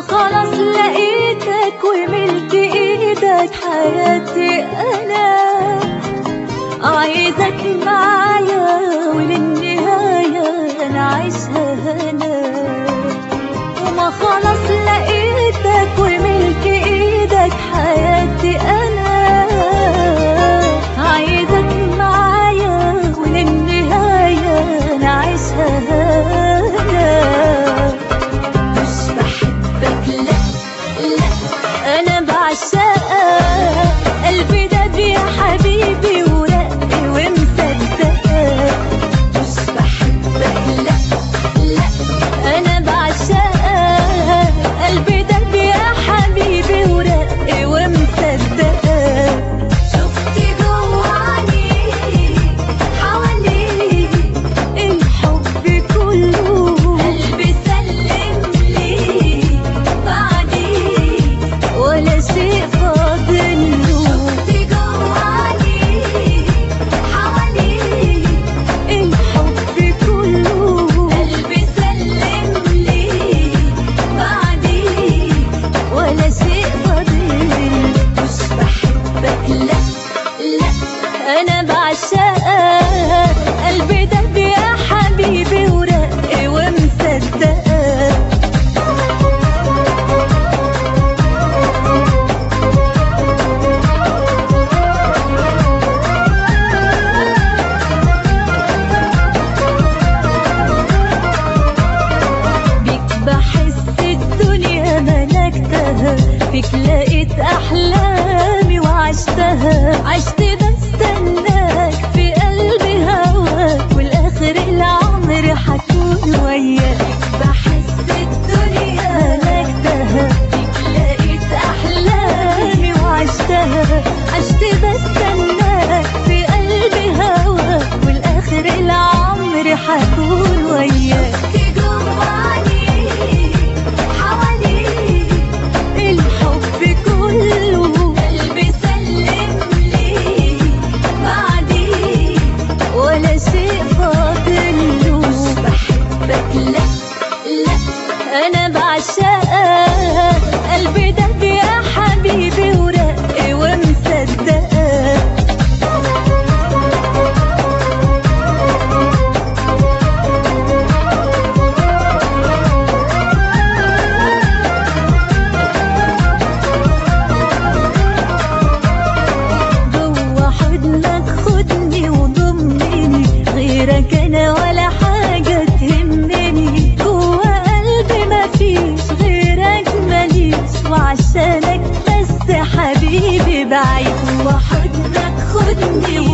خلاص لقيتك وملك ايدك حياتي انا عايزك معايا وللنهاية انا عايشها انا وما خلاص لقيتك وملك ايدك حياتي انا عايزك معايا وللنهاية انا عايشها انا مش بحبك لا لا انا بعشقك قلبي ده يا حبيبي ورقي ومصدقك مش بحبك لا لا انا بعشقك قلبي ده يا حبيبي ورقي ومصدقك شفت جواني حوالي الحب كله قلبي سلم لي بعدي ولا شيء فاضل شفت جواني حوالي الحب كله قلبي سلم لي بعدي ولا شيء فاضل مش بحبك لا لا انا بعشقك قلبي دب يا حبيبي ورقي ومصدقك بيك بحس الدنيا ملكتها فيك لقيت احلامي وعشتها عشت بستناك في قلبي هواك والاخر العمر حكون وياك بحس الدنيا ملكتها فيك لقيت احلامي وعشتها عشت بستناك في قلبي هواك والاخر العمر حكون وياك جواني حوالي الحب كله قلبي سلم لي بعدي ولا شيء فاضل مش بحبك لا لا انا بعشقك قلبي دب يا حبيبي ورقي ومصدقك جوا حضنك خدني وضمني غيرك انا ولا حاجة تهمني جوا قلبي مفيش غيرك ماليش وعشانك بس حبيبي بعيد جوا حضنك خدني